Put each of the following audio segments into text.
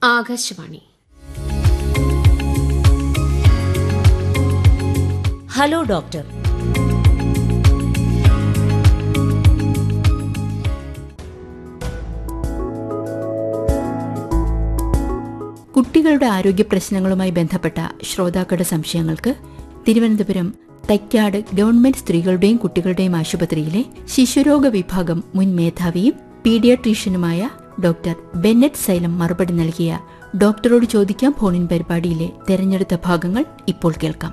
Akashvani hello doctor കുട്ടികളുടെ ആരോഗ്യ പ്രശ്നങ്ങളുമായി ബന്ധപ്പെട്ട ശ്രോതാക്കളുടെ സംശയങ്ങൾക്ക് തിരുവനന്തപുരം തൈക്കാട് ഗവൺമെന്റ് സ്ത്രീകളുടെയും കുട്ടികളുടെയും ആശുപത്രിയിലെ ശിശുരോഗ വിഭാഗം മുൻ മേധാവിയും പീഡിയാട്രീഷ്യനുമായ ഡോക്ടർ ബെന്നറ്റ് സൈലം മറുപടി നൽകിയ ഡോക്ടറോട് ചോദിക്കാം ഫോണിൻ പരിപാടിയിലെ തെരഞ്ഞെടുത്ത ഭാഗങ്ങൾ ഇപ്പോൾ കേൾക്കാം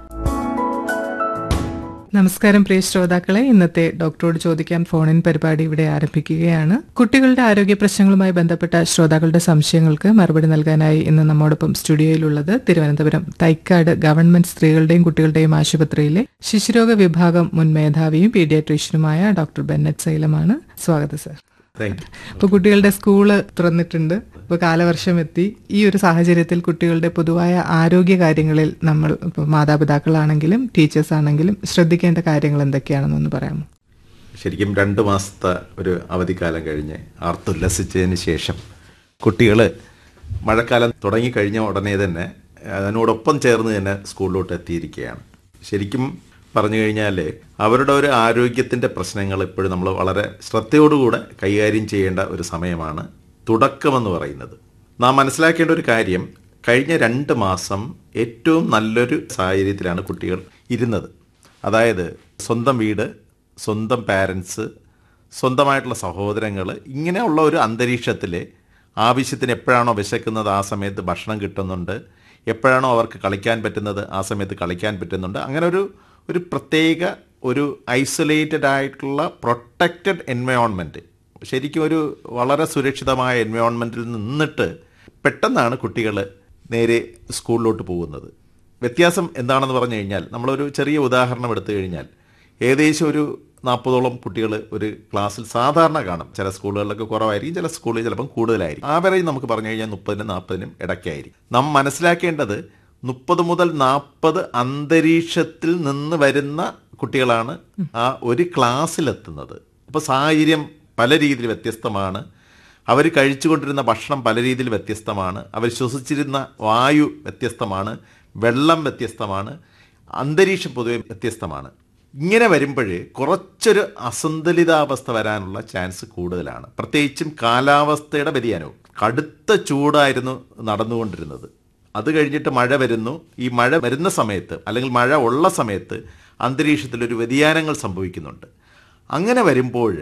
നമസ്കാരം പ്രിയ ശ്രോതാക്കളെ ഇന്നത്തെ ഡോക്ടറോട് ചോദിക്കാൻ ഫോണിൻ പരിപാടി ഇവിടെ ആരംഭിക്കുകയാണ് കുട്ടികളുടെ ആരോഗ്യ പ്രശ്നങ്ങളുമായി ബന്ധപ്പെട്ട ശ്രോതാക്കളുടെ സംശയങ്ങൾക്ക് മറുപടി നൽകാനായി ഇന്ന് നമ്മോടൊപ്പം സ്റ്റുഡിയോയിലുള്ളത് തിരുവനന്തപുരം തൈക്കാട് ഗവൺമെന്റ് സ്ത്രീകളുടെയും കുട്ടികളുടെയും ആശുപത്രിയിലെ ശിശുരോഗ വിഭാഗം മുൻ മേധാവിയും പീഡിയാട്രീഷ്യനുമായ ഡോക്ടർ ബെന്നറ്റ് സൈലമാണ് സ്വാഗതം സർ താങ്ക് യു ഇപ്പോൾ കുട്ടികളുടെ സ്കൂള് തുറന്നിട്ടുണ്ട് ഇപ്പോൾ കാലവർഷം എത്തി ഈ ഒരു സാഹചര്യത്തിൽ കുട്ടികളുടെ പൊതുവായ ആരോഗ്യ കാര്യങ്ങളിൽ നമ്മൾ ഇപ്പോൾ മാതാപിതാക്കളാണെങ്കിലും ടീച്ചേഴ്സ് ആണെങ്കിലും ശ്രദ്ധിക്കേണ്ട കാര്യങ്ങൾ എന്തൊക്കെയാണെന്നൊന്ന് പറയാമോ ശരിക്കും രണ്ട് മാസത്തെ ഒരു അവധിക്കാലം കഴിഞ്ഞ് ആർത്തുല്ലസിച്ചതിന് ശേഷം കുട്ടികൾ മഴക്കാലം തുടങ്ങിക്കഴിഞ്ഞ ഉടനെ തന്നെ അതിനോടൊപ്പം ചേർന്ന് തന്നെ സ്കൂളിലോട്ട് എത്തിയിരിക്കുകയാണ് ശരിക്കും പറഞ്ഞു കഴിഞ്ഞാൽ അവരുടെ ഒരു ആരോഗ്യത്തിൻ്റെ പ്രശ്നങ്ങൾ ഇപ്പോഴും നമ്മൾ വളരെ ശ്രദ്ധയോടുകൂടെ കൈകാര്യം ചെയ്യേണ്ട ഒരു സമയമാണ് തുടക്കമെന്ന് പറയുന്നത് നാം മനസ്സിലാക്കേണ്ട ഒരു കാര്യം കഴിഞ്ഞ രണ്ട് മാസം ഏറ്റവും നല്ലൊരു സാഹചര്യത്തിലാണ് കുട്ടികൾ ഇരുന്നത് അതായത് സ്വന്തം വീട് സ്വന്തം പാരൻസ് സ്വന്തമായിട്ടുള്ള സഹോദരങ്ങൾ ഇങ്ങനെയുള്ള ഒരു അന്തരീക്ഷത്തിൽ ആവശ്യത്തിന് എപ്പോഴാണോ വിശക്കുന്നത് ആ സമയത്ത് ഭക്ഷണം കിട്ടുന്നുണ്ട് എപ്പോഴാണോ അവർക്ക് കളിക്കാൻ പറ്റുന്നത് ആ സമയത്ത് കളിക്കാൻ പറ്റുന്നുണ്ട് അങ്ങനെ ഒരു ഒരു പ്രത്യേക ഒരു ഐസൊലേറ്റഡ് ആയിട്ടുള്ള പ്രൊട്ടക്റ്റഡ് എൻവയോൺമെൻറ്റ് ശരിക്കും ഒരു വളരെ സുരക്ഷിതമായ എൻവയോൺമെൻറ്റിൽ നിന്നിട്ട് പെട്ടെന്നാണ് കുട്ടികൾ നേരെ സ്കൂളിലോട്ട് പോകുന്നത് വ്യത്യാസം എന്താണെന്ന് പറഞ്ഞു കഴിഞ്ഞാൽ നമ്മളൊരു ചെറിയ ഉദാഹരണം എടുത്തു കഴിഞ്ഞാൽ ഏകദേശം ഒരു നാൽപ്പതോളം കുട്ടികൾ ഒരു ക്ലാസ്സിൽ സാധാരണ കാണും ചില സ്കൂളുകളിലൊക്കെ കുറവായിരിക്കും ചില സ്കൂളിൽ ചിലപ്പം കൂടുതലായിരിക്കും ആവറേജ് നമുക്ക് പറഞ്ഞു കഴിഞ്ഞാൽ മുപ്പതിനും നാൽപ്പതിനും ഇടയ്ക്കായിരിക്കും നാം മനസ്സിലാക്കേണ്ടത് മുപ്പത് മുതൽ നാൽപ്പത് അന്തരീക്ഷത്തിൽ നിന്ന് വരുന്ന കുട്ടികളാണ് ആ ഒരു ക്ലാസ്സിലെത്തുന്നത് അപ്പോൾ സാഹചര്യം പല രീതിയിൽ വ്യത്യസ്തമാണ് അവർ കഴിച്ചുകൊണ്ടിരുന്ന ഭക്ഷണം പല രീതിയിൽ വ്യത്യസ്തമാണ് അവർ ശ്വസിച്ചിരുന്ന വായു വ്യത്യസ്തമാണ് വെള്ളം വ്യത്യസ്തമാണ് അന്തരീക്ഷം പൊതുവെ വ്യത്യസ്തമാണ് ഇങ്ങനെ വരുമ്പോൾ കുറച്ചൊരു അസന്തുലിതാവസ്ഥ വരാനുള്ള ചാൻസ് കൂടുതലാണ് പ്രത്യേകിച്ചും കാലാവസ്ഥയുടെ വ്യതിയാനവും കടുത്ത ചൂടായിരുന്നു നടന്നുകൊണ്ടിരുന്നത് അത് കഴിഞ്ഞിട്ട് മഴ വരുന്നു ഈ മഴ വരുന്ന സമയത്ത് അല്ലെങ്കിൽ മഴ ഉള്ള സമയത്ത് അന്തരീക്ഷത്തിൽ ഒരു വ്യതിയാനങ്ങൾ സംഭവിക്കുന്നുണ്ട് അങ്ങനെ വരുമ്പോൾ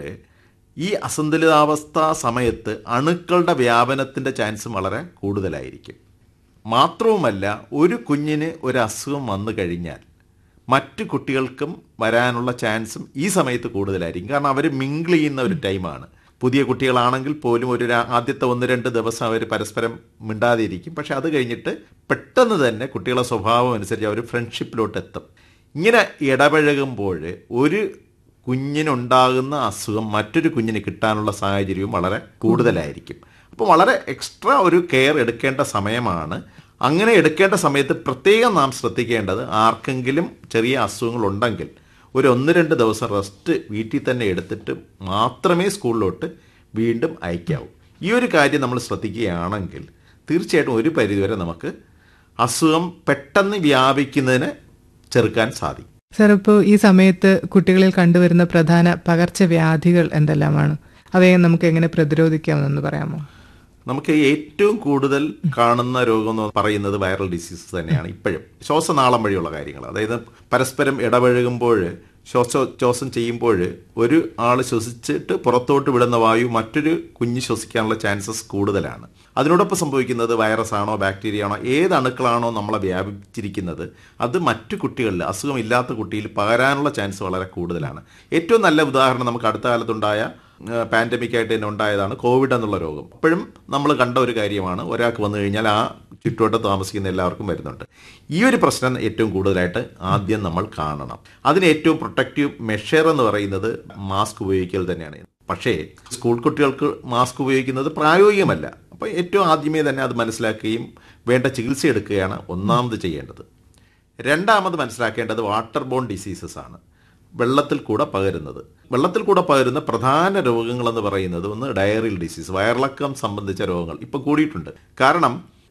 ഈ അസന്തുലിതാവസ്ഥ സമയത്ത് അണുക്കളുടെ വ്യാപനത്തിൻ്റെ ചാൻസും വളരെ കൂടുതലായിരിക്കും മാത്രവുമല്ല ഒരു കുഞ്ഞിന് ഒരു അസുഖം വന്നു കഴിഞ്ഞാൽ മറ്റു കുട്ടികൾക്കും വരാനുള്ള ചാൻസും ഈ സമയത്ത് കൂടുതലായിരിക്കും കാരണം അവർ മിങ്കിൾ ചെയ്യുന്ന ഒരു ടൈമാണ് പുതിയ കുട്ടികളാണെങ്കിൽ പോലും ഒരു രാ- ആദ്യത്തെ ഒന്ന് രണ്ട് ദിവസം അവർ പരസ്പരം മിണ്ടാതിരിക്കും പക്ഷെ അത് കഴിഞ്ഞിട്ട് പെട്ടെന്ന് തന്നെ കുട്ടികളുടെ സ്വഭാവം അനുസരിച്ച് അവർ ഫ്രണ്ട്ഷിപ്പിലോട്ട് എത്തും ഇങ്ങനെ ഇടപഴകുമ്പോൾ ഒരു കുഞ്ഞിനുണ്ടാകുന്ന അസുഖം മറ്റൊരു കുഞ്ഞിന് കിട്ടാനുള്ള സാഹചര്യവും വളരെ കൂടുതലായിരിക്കും അപ്പോൾ വളരെ എക്സ്ട്രാ ഒരു കെയർ എടുക്കേണ്ട സമയമാണ് അങ്ങനെ എടുക്കേണ്ട സമയത്ത് പ്രത്യേകം നാം ശ്രദ്ധിക്കേണ്ടത് ആർക്കെങ്കിലും ചെറിയ അസുഖങ്ങളുണ്ടെങ്കിൽ ഒരു ഒന്ന് രണ്ട് ദിവസം റെസ്റ്റ് വീട്ടിൽ തന്നെ എടുത്തിട്ട് മാത്രമേ സ്കൂളിലോട്ട് വീണ്ടും അയക്കാവൂ ഈ ഒരു കാര്യം നമ്മൾ ശ്രദ്ധിക്കുകയാണെങ്കിൽ തീർച്ചയായിട്ടും ഒരു പരിധിവരെ നമുക്ക് അസുഖം പെട്ടെന്ന് വ്യാപിക്കുന്നതിന് ചെറുക്കാൻ സാധിക്കും സർ ഇപ്പോൾ ഈ സമയത്ത് കുട്ടികളിൽ കണ്ടുവരുന്ന പ്രധാന പകർച്ചവ്യാധികൾ എന്തെല്ലാമാണ് അവയെ നമുക്ക് എങ്ങനെ പ്രതിരോധിക്കാമെന്നൊന്ന് പറയാമോ നമുക്ക് ഏറ്റവും കൂടുതൽ കാണുന്ന രോഗം എന്ന് പറയുന്നത് വൈറൽ ഡിസീസ് തന്നെയാണ് ഇപ്പോഴും ശ്വാസനാളം വഴിയുള്ള കാര്യങ്ങൾ അതായത് പരസ്പരം ഇടപഴകുമ്പോൾ ശ്വാസോച്ഛ്വാസം ചെയ്യുമ്പോൾ ഒരു ആൾ ശ്വസിച്ചിട്ട് പുറത്തോട്ട് വിടുന്ന വായു മറ്റൊരു കുഞ്ഞ് ശ്വസിക്കാനുള്ള ചാൻസസ് കൂടുതലാണ് അതിനോടൊപ്പം സംഭവിക്കുന്നത് വൈറസ് ആണോ ബാക്ടീരിയ ആണോ ഏത് അണുക്കളാണോ നമ്മളെ വ്യാപിച്ചിരിക്കുന്നത് അത് മറ്റു കുട്ടികളിൽ അസുഖമില്ലാത്ത കുട്ടിയിൽ പകരാനുള്ള ചാൻസ് വളരെ കൂടുതലാണ് ഏറ്റവും നല്ല ഉദാഹരണം നമുക്ക് അടുത്ത കാലത്തുണ്ടായ പാൻഡമിക് ആയിട്ട് തന്നെ ഉണ്ടായതാണ് കോവിഡ് എന്നുള്ള രോഗം അപ്പോഴും നമ്മൾ കണ്ട ഒരു കാര്യമാണ് ഒരാൾക്ക് വന്നു കഴിഞ്ഞാൽ ആ ചുറ്റുവട്ടത്ത് താമസിക്കുന്ന എല്ലാവർക്കും വരുന്നുണ്ട് ഈ ഒരു പ്രശ്നം ഏറ്റവും കൂടുതലായിട്ട് ആദ്യം നമ്മൾ കാണണം അതിന് ഏറ്റവും പ്രൊട്ടക്റ്റീവ് മെഷർ എന്ന് പറയുന്നത് മാസ്ക് ഉപയോഗിക്കൽ തന്നെയാണ് പക്ഷേ സ്കൂൾ കുട്ടികൾക്ക് മാസ്ക് ഉപയോഗിക്കുന്നത് പ്രായോഗികമല്ല അപ്പോൾ ഏറ്റവും ആദ്യമേ തന്നെ അത് മനസ്സിലാക്കുകയും വേണ്ട ചികിത്സ എടുക്കുകയാണ് ഒന്നാമത് ചെയ്യേണ്ടത് രണ്ടാമത് മനസ്സിലാക്കേണ്ടത് വാട്ടർ ബോൺ ഡിസീസസ് ആണ് വെള്ളത്തിൽ കൂടെ പകരുന്നത് വെള്ളത്തിൽ കൂടെ പകരുന്ന പ്രധാന രോഗങ്ങളെന്ന് പറയുന്നത് ഒന്ന് ഡയറിയൽ ഡിസീസ് വയറിളക്കം സംബന്ധിച്ച രോഗങ്ങൾ ഇപ്പോൾ കൂടിയിട്ടുണ്ട് കാരണം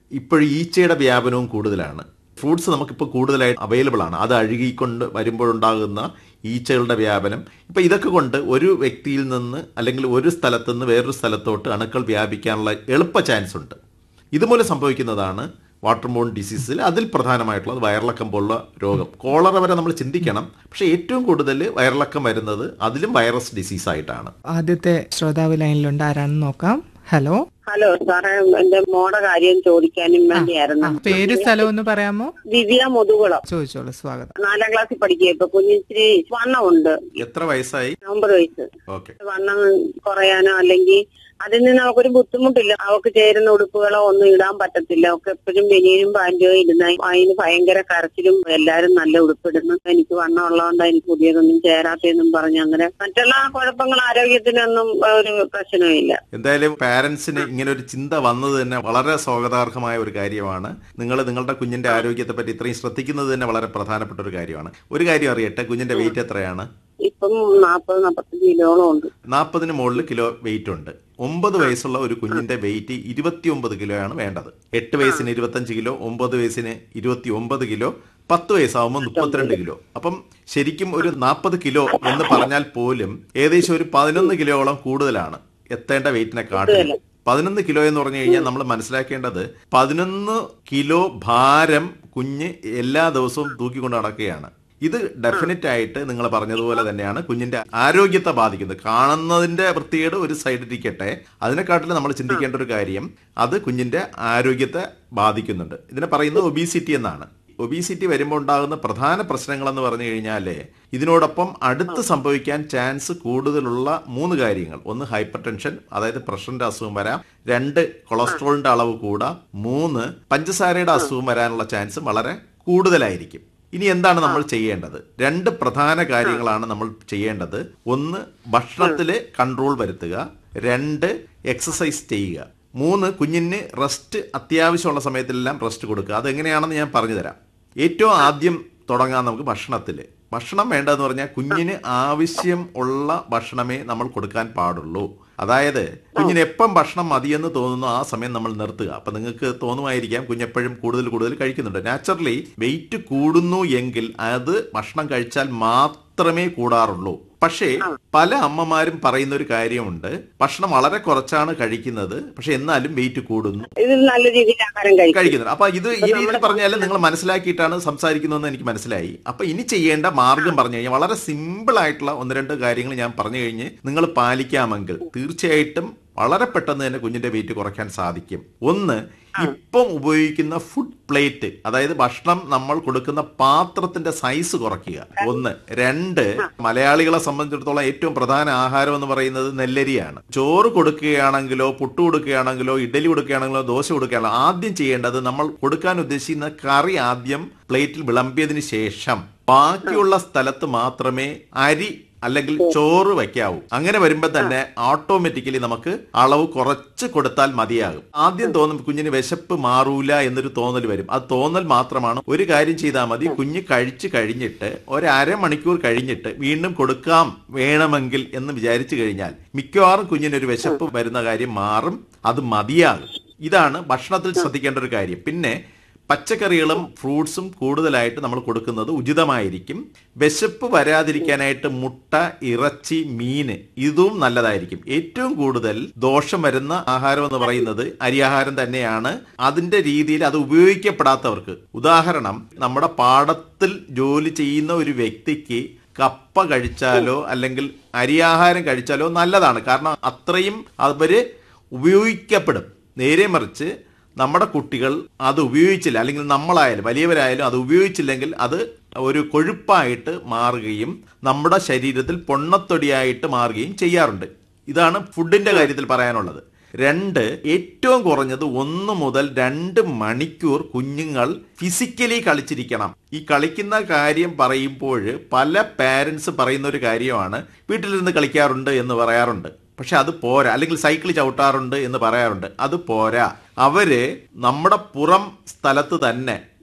ഇപ്പോഴും ഈച്ചയുടെ വ്യാപനവും കൂടുതലാണ് ഫ്രൂട്ട്സ് നമുക്കിപ്പോൾ കൂടുതലായിട്ട് അവൈലബിൾ ആണ് അത് അഴുകിക്കൊണ്ട് വരുമ്പോഴുണ്ടാകുന്ന ഈച്ചകളുടെ വ്യാപനം ഇപ്പം ഇതൊക്കെ കൊണ്ട് ഒരു വ്യക്തിയിൽ നിന്ന് അല്ലെങ്കിൽ ഒരു സ്ഥലത്ത് നിന്ന് വേറൊരു സ്ഥലത്തോട്ട് അണുക്കൾ വ്യാപിക്കാനുള്ള എളുപ്പ ചാൻസ് ഉണ്ട് ഇതുമൂലം സംഭവിക്കുന്നതാണ് വാട്ടർ ബോൺ ഡിസീസിൽ അതിൽ പ്രധാനമായിട്ടുള്ളത് വയറിളക്കം പോലുള്ള രോഗം കോളറ വരെ നമ്മൾ ചിന്തിക്കണം പക്ഷേ ഏറ്റവും കൂടുതൽ വയറിളക്കം വരുന്നത് അതിലും വൈറസ് ഡിസീസ് ആയിട്ടാണ് ആദ്യത്തെ ശ്രോതാവ് ലൈനിലുണ്ട് ആരാണെന്ന് നോക്കാം ഹലോ ഹലോ സാറേ എന്റെ മോടെ കാര്യം ചോദിക്കാനും വേണ്ടിയായിരുന്നു ആ, പേര് സ്ഥലം ഒന്ന് പറയാമോ ദിവ്യ മുതുകുളം ചോദിച്ചോളൂ സ്വാഗതം നാലാം ക്ലാസ്സിൽ പഠിക്കുക ഇപ്പൊ കുഞ്ഞിച്ചിരി വണ്ണമുണ്ട് എത്ര വയസ്സായി ഒമ്പത് വയസ്സ് ഓക്കെ വണ്ണം കുറയാനോ അല്ലെങ്കിൽ അതിൽ നിന്ന് അവക്കൊരു ബുദ്ധിമുട്ടില്ല അവക്ക് ചേരുന്ന ഉടുപ്പുകളോ ഒന്നും ഇടാൻ പറ്റത്തില്ല അവക്ക് എപ്പോഴും ബനിയനും പാൻറ്റോ ഇടുന്ന അതിന് ഭയങ്കര കരച്ചിലും എല്ലാരും നല്ല ഉടുപ്പിടുന്നു എനിക്ക് വണ്ണം ഉള്ളതുകൊണ്ട് എനിക്ക് പുതിയതൊന്നും ചേരാത്തെന്നും പറഞ്ഞ് അങ്ങനെ മറ്റുള്ള കുഴപ്പങ്ങൾ ആരോഗ്യത്തിനൊന്നും ഒരു പ്രശ്നമില്ല എന്തായാലും പാരന്റ്സിന് ഇങ്ങനെ ഒരു ചിന്ത വന്നത് തന്നെ വളരെ സ്വാഗതാർഹമായ ഒരു കാര്യമാണ് നിങ്ങൾ നിങ്ങളുടെ കുഞ്ഞിന്റെ ആരോഗ്യത്തെ പറ്റി ഇത്രയും ശ്രദ്ധിക്കുന്നത് തന്നെ വളരെ പ്രധാനപ്പെട്ട ഒരു കാര്യമാണ് ഒരു കാര്യം അറിയട്ടെ കുഞ്ഞിന്റെ വെയിറ്റ് എത്രയാണ് ഇപ്പം നാപ്പത് നാപ്പത്തഞ്ച് കിലോളം ഉണ്ട് നാൽപ്പതിന് മുകളിൽ കിലോ വെയിറ്റ് ഉണ്ട് ഒമ്പത് വയസ്സുള്ള ഒരു കുഞ്ഞിന്റെ വെയിറ്റ് ഇരുപത്തിയൊമ്പത് കിലോയാണ് വേണ്ടത് എട്ട് വയസ്സിന് ഇരുപത്തഞ്ച് കിലോ ഒമ്പത് വയസ്സിന് ഇരുപത്തി ഒമ്പത് കിലോ പത്ത് വയസ്സാവുമ്പോൾ മുപ്പത്തിരണ്ട് കിലോ അപ്പം ശരിക്കും ഒരു നാൽപ്പത് കിലോ എന്ന് പറഞ്ഞാൽ പോലും ഏകദേശം ഒരു പതിനൊന്ന് കിലോയോളം കൂടുതലാണ് എത്തേണ്ട വെയിറ്റിനെ കാട്ടിലും പതിനൊന്ന് കിലോ എന്ന് പറഞ്ഞു കഴിഞ്ഞാൽ നമ്മൾ മനസ്സിലാക്കേണ്ടത് പതിനൊന്ന് കിലോ ഭാരം കുഞ്ഞ് എല്ലാ ദിവസവും തൂക്കിക്കൊണ്ട് നടക്കുകയാണ് ഇത് ഡെഫിനറ്റ് ആയിട്ട് നിങ്ങൾ പറഞ്ഞതുപോലെ തന്നെയാണ് കുഞ്ഞിന്റെ ആരോഗ്യത്തെ ബാധിക്കുന്നത് കാണുന്നതിന്റെ വൃത്തികേട് ഒരു സൈഡിലിരിക്കട്ടെ അതിനെക്കാട്ടിലും നമ്മൾ ചിന്തിക്കേണ്ട ഒരു കാര്യം അത് കുഞ്ഞിന്റെ ആരോഗ്യത്തെ ബാധിക്കുന്നുണ്ട് ഇതിനെ പറയുന്നത് ഒബീസിറ്റി എന്നാണ് ഒബീസിറ്റി വരുമ്പോൾ ഉണ്ടാകുന്ന പ്രധാന പ്രശ്നങ്ങൾ എന്ന് പറഞ്ഞു കഴിഞ്ഞാൽ ഇതിനോടൊപ്പം അടുത്ത് സംഭവിക്കാൻ ചാൻസ് കൂടുതലുള്ള മൂന്ന് കാര്യങ്ങൾ ഒന്ന് ഹൈപ്പർ ടെൻഷൻ അതായത് പ്രഷറിന്റെ അസുഖം വരാം രണ്ട് കൊളസ്ട്രോളിന്റെ അളവ് കൂടാം മൂന്ന് പഞ്ചസാരയുടെ അസുഖം വരാനുള്ള ചാൻസ് വളരെ കൂടുതലായിരിക്കും ഇനി എന്താണ് നമ്മൾ ചെയ്യേണ്ടത് രണ്ട് പ്രധാന കാര്യങ്ങളാണ് നമ്മൾ ചെയ്യേണ്ടത് ഒന്ന് ഭക്ഷണത്തിൽ കൺട്രോൾ വരുത്തുക രണ്ട് എക്സസൈസ് ചെയ്യുക മൂന്ന് കുഞ്ഞിന് റെസ്റ്റ് അത്യാവശ്യമുള്ള സമയത്തെല്ലാം റെസ്റ്റ് കൊടുക്കുക അതെങ്ങനെയാണെന്ന് ഞാൻ പറഞ്ഞു തരാം ഏറ്റവും ആദ്യം തുടങ്ങാം നമുക്ക് ഭക്ഷണത്തിൽ ഭക്ഷണം വേണ്ടതെന്ന് പറഞ്ഞാൽ കുഞ്ഞിന് ആവശ്യം ഉള്ള ഭക്ഷണമേ നമ്മൾ കൊടുക്കാൻ പാടുള്ളൂ അതായത് കുഞ്ഞിന് എപ്പം ഭക്ഷണം മതിയെന്ന് തോന്നുന്നു ആ സമയം നമ്മൾ നിർത്തുക അപ്പൊ നിങ്ങൾക്ക് തോന്നുമായിരിക്കാം കുഞ്ഞെപ്പോഴും കൂടുതൽ കൂടുതൽ കഴിക്കുന്നുണ്ട് നാച്ചുറലി വെയിറ്റ് കൂടുന്നു എങ്കിൽ അത് ഭക്ഷണം കഴിച്ചാൽ മാത്രമേ കൂടാറുള്ളൂ പക്ഷേ പല അമ്മമാരും പറയുന്ന ഒരു കാര്യമുണ്ട് ഭക്ഷണം വളരെ കുറച്ചാണ് കഴിക്കുന്നത് പക്ഷെ എന്നാലും വെയിറ്റ് കൂടുന്നു ഇത് നല്ല രീതിയിൽ ആഹാരം കഴിക്കും കഴിക്കുന്നുണ്ട് അപ്പൊ ഇത് ഈ രീതിയിൽ പറഞ്ഞാൽ നിങ്ങൾ മനസ്സിലാക്കിയിട്ടാണ് സംസാരിക്കുന്നതെന്ന് എനിക്ക് മനസ്സിലായി അപ്പൊ ഇനി ചെയ്യേണ്ട മാർഗം പറഞ്ഞു കഴിഞ്ഞാൽ വളരെ സിമ്പിൾ ആയിട്ടുള്ള ഒന്ന് രണ്ട് കാര്യങ്ങൾ ഞാൻ പറഞ്ഞു കഴിഞ്ഞ് നിങ്ങൾ പാലിക്കാമെങ്കിൽ തീർച്ചയായിട്ടും വളരെ പെട്ടെന്ന് തന്നെ കുഞ്ഞിന്റെ വെയിറ്റ് കുറയ്ക്കാൻ സാധിക്കും ഒന്ന് ഇപ്പം ഉപയോഗിക്കുന്ന ഫുഡ് പ്ലേറ്റ് അതായത് ഭക്ഷണം നമ്മൾ കൊടുക്കുന്ന പാത്രത്തിന്റെ സൈസ് കുറയ്ക്കുക ഒന്ന് രണ്ട് മലയാളികളെ സംബന്ധിച്ചിടത്തോളം ഏറ്റവും പ്രധാന ആഹാരം എന്ന് പറയുന്നത് നെല്ലരിയാണ് ചോറ് കൊടുക്കുകയാണെങ്കിലോ പുട്ട് കൊടുക്കുകയാണെങ്കിലോ ഇഡലി കൊടുക്കുകയാണെങ്കിലോ ദോശ കൊടുക്കുകയാണെങ്കിലോ ആദ്യം ചെയ്യേണ്ടത് നമ്മൾ കൊടുക്കാൻ ഉദ്ദേശിക്കുന്ന കറി ആദ്യം പ്ലേറ്റിൽ വിളമ്പിയതിന് ശേഷം ബാക്കിയുള്ള സ്ഥലത്ത് മാത്രമേ അരി അല്ലെങ്കിൽ ചോറ് വയ്ക്കാവൂ അങ്ങനെ വരുമ്പോൾ തന്നെ ഓട്ടോമാറ്റിക്കലി നമുക്ക് അളവ് കുറച്ച് കൊടുത്താൽ മതിയാകും ആദ്യം തോന്നും കുഞ്ഞിന് വിശപ്പ് മാറൂല എന്നൊരു തോന്നൽ വരും അത് തോന്നൽ മാത്രമാണ് ഒരു കാര്യം ചെയ്താൽ മതി കുഞ്ഞ് കഴിച്ചു കഴിഞ്ഞിട്ട് ഒരു അരമണിക്കൂർ കഴിഞ്ഞിട്ട് വീണ്ടും കൊടുക്കാം വേണമെങ്കിൽ എന്ന് വിചാരിച്ചു കഴിഞ്ഞാൽ മിക്കവാറും കുഞ്ഞിനൊരു വിശപ്പ് വരുന്ന കാര്യം മാറും അത് മതിയാകും ഇതാണ് ഭക്ഷണത്തിൽ ശ്രദ്ധിക്കേണ്ട ഒരു കാര്യം പിന്നെ പച്ചക്കറികളും ഫ്രൂട്ട്സും കൂടുതലായിട്ട് നമ്മൾ കൊടുക്കുന്നത് ഉചിതമായിരിക്കും വിശപ്പ് വരാതിരിക്കാനായിട്ട് മുട്ട ഇറച്ചി മീന് ഇതും നല്ലതായിരിക്കും ഏറ്റവും കൂടുതൽ ദോഷം വരുന്ന ആഹാരം എന്ന് പറയുന്നത് അരിയാഹാരം തന്നെയാണ് അതിന്റെ രീതിയിൽ അത് ഉപയോഗിക്കപ്പെടാത്തവർക്ക് ഉദാഹരണം നമ്മുടെ പാടത്തിൽ ജോലി ചെയ്യുന്ന ഒരു വ്യക്തിക്ക് കപ്പ കഴിച്ചാലോ അല്ലെങ്കിൽ അരിയാഹാരം കഴിച്ചാലോ നല്ലതാണ് കാരണം അത്രയും അവര് ഉപയോഗിക്കപ്പെടും നേരെ മറിച്ച് നമ്മുടെ കുട്ടികൾ അത് ഉപയോഗിച്ചില്ല അല്ലെങ്കിൽ നമ്മളായാലും വലിയവരായാലും അത് ഉപയോഗിച്ചില്ലെങ്കിൽ അത് ഒരു കൊഴുപ്പായിട്ട് മാറുകയും നമ്മുടെ ശരീരത്തിൽ പൊണ്ണത്തൊടിയായിട്ട് മാറുകയും ചെയ്യാറുണ്ട് ഇതാണ് ഫുഡിന്റെ കാര്യത്തിൽ പറയാനുള്ളത് രണ്ട് ഏറ്റവും കുറഞ്ഞത് ഒന്ന് മുതൽ രണ്ട് മണിക്കൂർ കുഞ്ഞുങ്ങൾ ഫിസിക്കലി കളിച്ചിരിക്കണം ഈ കളിക്കുന്ന കാര്യം പറയുമ്പോൾ പല പാരൻസ് പറയുന്ന ഒരു കാര്യമാണ് വീട്ടിലിരുന്ന് കളിക്കാറുണ്ട് എന്ന് പറയാറുണ്ട് പക്ഷെ അത് പോരാ അല്ലെങ്കിൽ സൈക്കിൾ ചവിട്ടാറുണ്ട് എന്ന് പറയാറുണ്ട് അത് പോരാ അവര് നമ്മുടെ പുറം സ്ഥലത്ത് തന്നെ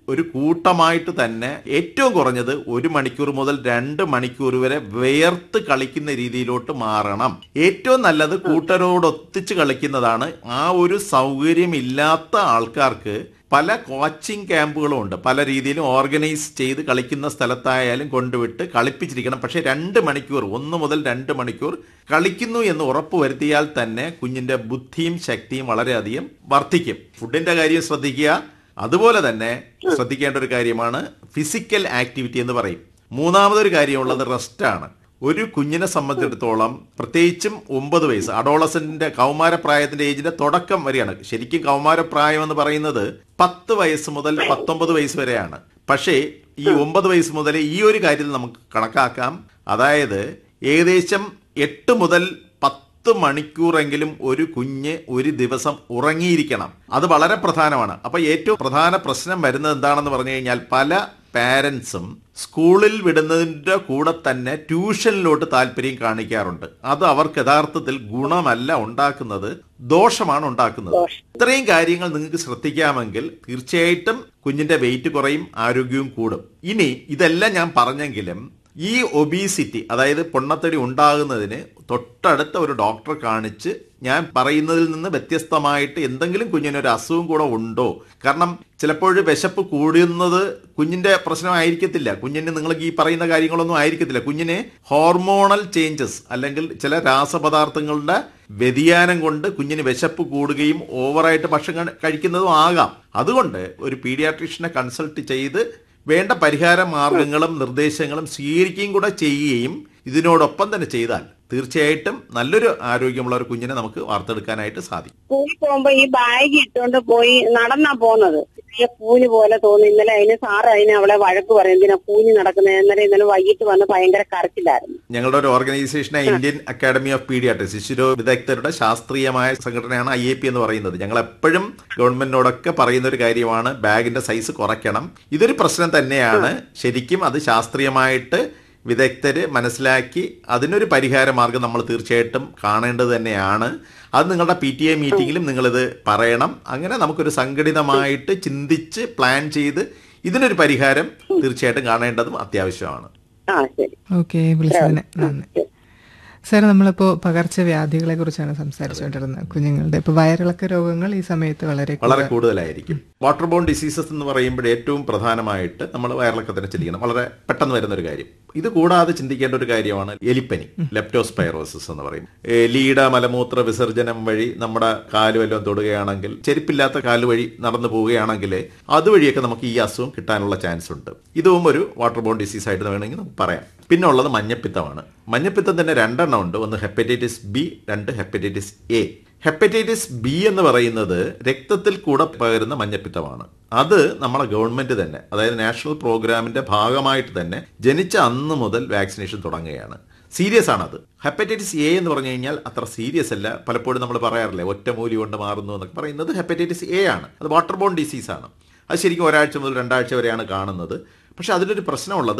ഒരു കൂട്ടമായിട്ട് തന്നെ ഏറ്റവും കുറഞ്ഞത് ഒരു മണിക്കൂർ മുതൽ രണ്ട് മണിക്കൂർ വരെ വേർത്ത് കളിക്കുന്ന രീതിയിലോട്ട് മാറണം ഏറ്റവും നല്ലത് കൂട്ടരോടൊത്തിച്ച് കളിക്കുന്നതാണ് ആ ഒരു സൗകര്യം ഇല്ലാത്ത ആൾക്കാർക്ക് പല കോച്ചിങ് ക്യാമ്പുകളും ഉണ്ട് പല രീതിയിലും ഓർഗനൈസ് ചെയ്ത് കളിക്കുന്ന സ്ഥലത്തായാലും കൊണ്ടുവിട്ട് കളിപ്പിച്ചിരിക്കണം പക്ഷേ രണ്ട് മണിക്കൂർ ഒന്ന് മുതൽ രണ്ട് മണിക്കൂർ കളിക്കുന്നു എന്ന് ഉറപ്പ് വരുത്തിയാൽ തന്നെ കുഞ്ഞിന്റെ ബുദ്ധിയും ശക്തിയും വളരെയധികം വർദ്ധിക്കും ഫുഡിന്റെ കാര്യം ശ്രദ്ധിക്കുക അതുപോലെ തന്നെ ശ്രദ്ധിക്കേണ്ട ഒരു കാര്യമാണ് ഫിസിക്കൽ ആക്ടിവിറ്റി എന്ന് പറയും മൂന്നാമതൊരു കാര്യമുള്ളത് റെസ്റ്റാണ് ഒരു കുഞ്ഞിനെ സംബന്ധിച്ചിടത്തോളം പ്രത്യേകിച്ചും ഒമ്പത് വയസ്സ് അഡോളസന്റിന്റെ കൗമാരപ്രായത്തിന്റെ ഏജിന്റെ തുടക്കം വരെയാണ് ശരിക്കും കൗമാരപ്രായം എന്ന് പറയുന്നത് പത്ത് വയസ്സ് മുതൽ പത്തൊമ്പത് വയസ്സ് വരെയാണ് പക്ഷേ ഈ ഒമ്പത് വയസ്സ് മുതൽ ഈ ഒരു കാര്യത്തിൽ നമുക്ക് കണക്കാക്കാം അതായത് ഏകദേശം എട്ട് മുതൽ പത്ത് മണിക്കൂറെങ്കിലും ഒരു കുഞ്ഞ് ഒരു ദിവസം ഉറങ്ങിയിരിക്കണം അത് വളരെ പ്രധാനമാണ് അപ്പൊ ഏറ്റവും പ്രധാന പ്രശ്നം വരുന്നത് എന്താണെന്ന് പറഞ്ഞു കഴിഞ്ഞാൽ പല പാരൻസും സ്കൂളിൽ വിടുന്നതിൻ്റെ കൂടെ തന്നെ ട്യൂഷനിലോട്ട് താല്പര്യം കാണിക്കാറുണ്ട് അത് അവർക്ക് യഥാർത്ഥത്തിൽ ഗുണമല്ല ഉണ്ടാക്കുന്നത് ദോഷമാണ് ഉണ്ടാക്കുന്നത് ഇത്രയും കാര്യങ്ങൾ നിങ്ങൾക്ക് ശ്രദ്ധിക്കാമെങ്കിൽ തീർച്ചയായിട്ടും കുഞ്ഞിന്റെ വെയിറ്റ് കുറയും ആരോഗ്യവും കൂടും ഇനി ഇതെല്ലാം ഞാൻ പറഞ്ഞെങ്കിലും ഈ ഒബീസിറ്റി അതായത് പൊണ്ണത്തടി ഉണ്ടാകുന്നതിന് തൊട്ടടുത്ത ഒരു ഡോക്ടറെ കാണിച്ച് ഞാൻ പറയുന്നതിൽ നിന്ന് വ്യത്യസ്തമായിട്ട് എന്തെങ്കിലും കുഞ്ഞിനൊരു അസുഖം കൂടെ ഉണ്ടോ കാരണം ചിലപ്പോൾ വിശപ്പ് കൂടുന്നത് കുഞ്ഞിന്റെ പ്രശ്നമായിരിക്കത്തില്ല കുഞ്ഞിന് നിങ്ങൾ ഈ പറയുന്ന കാര്യങ്ങളൊന്നും ആയിരിക്കത്തില്ല കുഞ്ഞിന് ഹോർമോണൽ ചേഞ്ചസ് അല്ലെങ്കിൽ ചില രാസപദാർത്ഥങ്ങളുടെ വ്യതിയാനം കൊണ്ട് കുഞ്ഞിന് വിശപ്പ് കൂടുകയും ഓവറായിട്ട് ഭക്ഷണം കഴിക്കുന്നതും ആകാം അതുകൊണ്ട് ഒരു പീഡിയാട്രീഷ്യനെ കൺസൾട്ട് ചെയ്ത് വേണ്ട പരിഹാര മാർഗങ്ങളും നിർദ്ദേശങ്ങളും സ്വീകരിക്കുകയും കൂടെ ചെയ്യുകയും ഇതിനോടൊപ്പം തന്നെ ചെയ്താൽ തീർച്ചയായിട്ടും നല്ലൊരു ആരോഗ്യമുള്ള ഒരു കുഞ്ഞിനെ നമുക്ക് വാർത്തെടുക്കാനായിട്ട് സാധിക്കും സ്കൂളിൽ പോകുമ്പോ ഈ ബാഗ് ഇട്ടുകൊണ്ട് പോയി നടന്നാ പോന്നത് ചെറിയ കൂന് പോലെ തോന്നി ഇന്നലെ അതിന് സാറ് അതിന് അവളെ വഴക്ക് പറയും എന്തിനാ കൂനി നടക്കുന്നത് ഇന്നലെ ഇന്നലെ വൈകിട്ട് വന്ന് ഭയങ്കര കരച്ചിലായിരുന്നു ഞങ്ങളുടെ ഒരു ഓർഗനൈസേഷനായ ഇന്ത്യൻ അക്കാദമി ഓഫ് പീഡിയാട്രിക്സ് ശിശുരോ വിദഗ്ധരുടെ ശാസ്ത്രീയമായ സംഘടനയാണ് ഐ എ പി എന്ന് പറയുന്നത് ഞങ്ങൾ എപ്പോഴും ഗവൺമെന്റിനോടൊക്കെ പറയുന്ന ഒരു കാര്യമാണ് ബാഗിന്റെ സൈസ് കുറയ്ക്കണം ഇതൊരു പ്രശ്നം തന്നെയാണ് ശരിക്കും അത് ശാസ്ത്രീയമായിട്ട് വിദഗ്ധര് മനസ്സിലാക്കി അതിനൊരു പരിഹാര മാർഗം നമ്മൾ തീർച്ചയായിട്ടും കാണേണ്ടത് തന്നെയാണ് അത് നിങ്ങളുടെ പി ടി എ മീറ്റിംഗിലും നിങ്ങളിത് പറയണം അങ്ങനെ നമുക്കൊരു സംഘടിതമായിട്ട് ചിന്തിച്ച് പ്ലാൻ ചെയ്ത് ഇതിനൊരു പരിഹാരം തീർച്ചയായിട്ടും കാണേണ്ടതും അത്യാവശ്യമാണ് ആ ശരി ഓക്കെ വിളിച്ചതിന് നന്ദി സാർ നമ്മളിപ്പോൾ പകർച്ചവ്യാധികളെ കുറിച്ചാണ് സംസാരിച്ചുകൊണ്ടിരുന്നത് കുഞ്ഞുങ്ങളുടെ ഇപ്പോൾ വയറിളക്ക രോഗങ്ങൾ ഈ സമയത്ത് വളരെ വളരെ കൂടുതലായിരിക്കും വാട്ടർ ബോൺ ഡിസീസസ് എന്ന് പറയുമ്പോൾ ഏറ്റവും പ്രധാനമായിട്ട് നമ്മൾ വയറിളക്കത്തിനെ ചിന്തിക്കണം വളരെ പെട്ടെന്ന് വരുന്ന ഒരു കാര്യം ഇത് കൂടാതെ ചിന്തിക്കേണ്ട ഒരു കാര്യമാണ് എലിപ്പനി ലെപ്റ്റോസ്പൈറോസിസ് എന്ന് പറയും എലിയുടെ മലമൂത്ര വിസർജനം വഴി നമ്മുടെ കാല് വല്ലതും തൊടുകയാണെങ്കിൽ ചെരുപ്പില്ലാത്ത കാല് വഴി നടന്നു പോവുകയാണെങ്കിൽ അതുവഴിയൊക്കെ നമുക്ക് ഈ അസുഖം കിട്ടാനുള്ള ചാൻസ് ഉണ്ട് ഇതും ഒരു വാട്ടർ ബോൺ ഡിസീസ് ആയിട്ട് വേണമെങ്കിൽ നമുക്ക് പറയാം പിന്നെ ഉള്ളത് മഞ്ഞപ്പിത്തമാണ് മഞ്ഞപ്പിത്തം തന്നെ രണ്ടെണ്ണം ഉണ്ട് ഒന്ന് ഹെപ്പറ്റൈറ്റിസ് ബി രണ്ട് ഹെപ്പറ്റൈറ്റിസ് എ ഹെപ്പറ്റൈറ്റിസ് ബി എന്ന് പറയുന്നത് രക്തത്തിൽ കൂടെ പകരുന്ന മഞ്ഞപ്പിത്തമാണ് അത് നമ്മളെ ഗവൺമെന്റ് തന്നെ അതായത് നാഷണൽ പ്രോഗ്രാമിന്റെ ഭാഗമായിട്ട് തന്നെ ജനിച്ച അന്ന് മുതൽ വാക്സിനേഷൻ തുടങ്ങുകയാണ് സീരിയസ് ആണത് ഹെപ്പറ്റൈറ്റിസ് എ എന്ന് പറഞ്ഞു കഴിഞ്ഞാൽ അത്ര സീരിയസ് അല്ല പലപ്പോഴും നമ്മൾ പറയാറില്ലേ ഒറ്റമൂലി കൊണ്ട് മാറുന്നു എന്നൊക്കെ പറയുന്നത് ഹെപ്പറ്റൈറ്റിസ് എ ആണ് അത് വാട്ടർ ബോൺ ഡിസീസ് ആണ് അത് ശരിക്കും ഒരാഴ്ച മുതൽ രണ്ടാഴ്ച വരെയാണ് കാണുന്നത് പക്ഷെ അതിലൊരു പ്രശ്നമുള്ളത്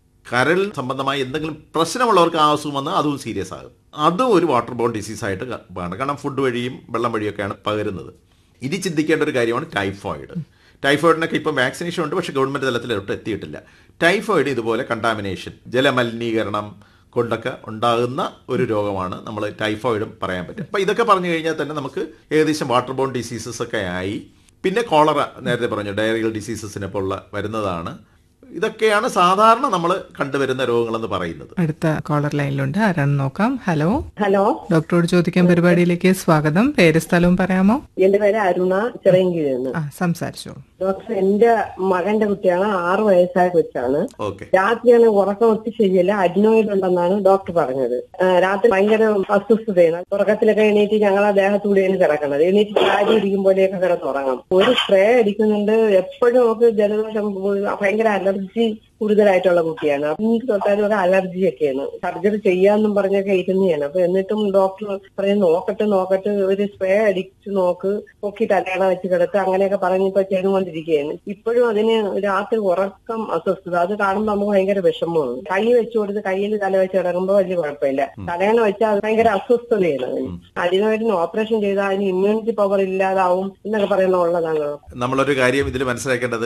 കരൾ സംബന്ധമായി എന്തെങ്കിലും പ്രശ്നമുള്ളവർക്ക് ആ അസുഖം വന്നാൽ അതും സീരിയസ് ആകും അതും ഒരു വാട്ടർ ബോൺ ഡിസീസ് ആയിട്ട് ക- ആണ് കാരണം ഫുഡ് വഴിയും വെള്ളം വഴിയൊക്കെയാണ് പകരുന്നത് ഇനി ചിന്തിക്കേണ്ട ഒരു കാര്യമാണ് ടൈഫോയിഡ് ടൈഫോയിഡിനൊക്കെ ഇപ്പം വാക്സിനേഷൻ ഉണ്ട് പക്ഷേ ഗവൺമെന്റ് തലത്തിലോട്ട് എത്തിയിട്ടില്ല ടൈഫോയിഡ് ഇതുപോലെ കണ്ടാമിനേഷൻ ജലമലിനീകരണം കൊണ്ടൊക്കെ ഉണ്ടാകുന്ന ഒരു രോഗമാണ് നമ്മൾ ടൈഫോയിഡും പറയാൻ പറ്റും അപ്പം ഇതൊക്കെ പറഞ്ഞു കഴിഞ്ഞാൽ തന്നെ നമുക്ക് ഏകദേശം വാട്ടർ ബോൺ ഡിസീസസ് ഒക്കെ ആയി പിന്നെ കോളറ നേരത്തെ പറഞ്ഞു ഡയറിയൽ ഡിസീസസിനെ പോലുള്ള വരുന്നതാണ് ഇതൊക്കെയാണ് സാധാരണ നമ്മൾ കണ്ടുവരുന്ന രോഗങ്ങളെന്ന് പറയുന്നത് അടുത്ത കോളർ ലൈനിലുണ്ട് ആരാണ് നോക്കാം ഹലോ ഹലോ ഡോക്ടറോട് ചോദിക്കാൻ പരിപാടിയിലേക്ക് സ്വാഗതം പേര് സ്ഥലവും പറയാമോ എന്റെ പേര് അരുണ ചിറയൻകീഴിൽ നിന്ന് ആ സംസാരിച്ചോളൂ ഡോക്ടർ എന്റെ മകന്റെ കുട്ടിയാണ് ആറു വയസ്സായ കൊച്ചാണ് ഓക്കെ രാത്രിയാണ് ഉറക്കം ഒത്തി ശരിയല്ല അഡിനോയിഡ് ഉണ്ടെന്നാണ് ഡോക്ടർ പറഞ്ഞത് ആ, രാത്രി ഭയങ്കര അസ്വസ്ഥതയാണ് ഉറക്കത്തിലൊക്കെ എണീറ്റ് ഞങ്ങൾ ആ ദേഹത്തൂടെയാണ് കിടക്കുന്നത് എണീറ്റ് ചാരി ഇരിക്കും പോലെയൊക്കെ കിടന്നുറങ്ങും ഒരു സ്പ്രേ അടിക്കുന്നുണ്ട് എപ്പോഴും നമുക്ക് ജലദോഷം ഭയങ്കര അലർജി കൂടുതലായിട്ടുള്ള കുട്ടിയാണ് എന്ത് തൊട്ടാലും ഒരു അലർജി ഒക്കെയാണ് സർജറി ചെയ്യാന്നും പറഞ്ഞൊക്കെ ഇരുന്നതാണ് അപ്പൊ എന്നിട്ടും ഡോക്ടർ പറയും നോക്കട്ടെ നോക്കട്ടെ ഒരു സ്പ്രേ അടിച്ചു നോക്ക് പൊക്കി തലയണ വെച്ച് കിടത്ത് അങ്ങനെയൊക്കെ പറഞ്ഞിപ്പോ ചെയ്തുകൊണ്ടിരിക്കുകയാണ് ഇപ്പോഴും അതിന് രാത്രി ഉറക്കം അസ്വസ്ഥത അത് കാണുമ്പോൾ നമുക്ക് ഭയങ്കര വിഷമമാണ് കൈ വെച്ചു കൊടുത്ത് കയ്യിൽ തല വെച്ച് കിടക്കുമ്പോൾ വലിയ കുഴപ്പമില്ല തലയണ വെച്ചാൽ അത് ഭയങ്കര അസ്വസ്ഥതയാണ് അതിന് അതിനുവേണ്ടി ഓപ്പറേഷൻ ചെയ്താൽ അതിന് ഇമ്മ്യൂണിറ്റി പവർ ഇല്ലാതാവും എന്നൊക്കെ പറയുന്ന ഉള്ളതാണ് നമ്മളൊരു കാര്യം ഇതിൽ മനസ്സിലാക്കേണ്ടത്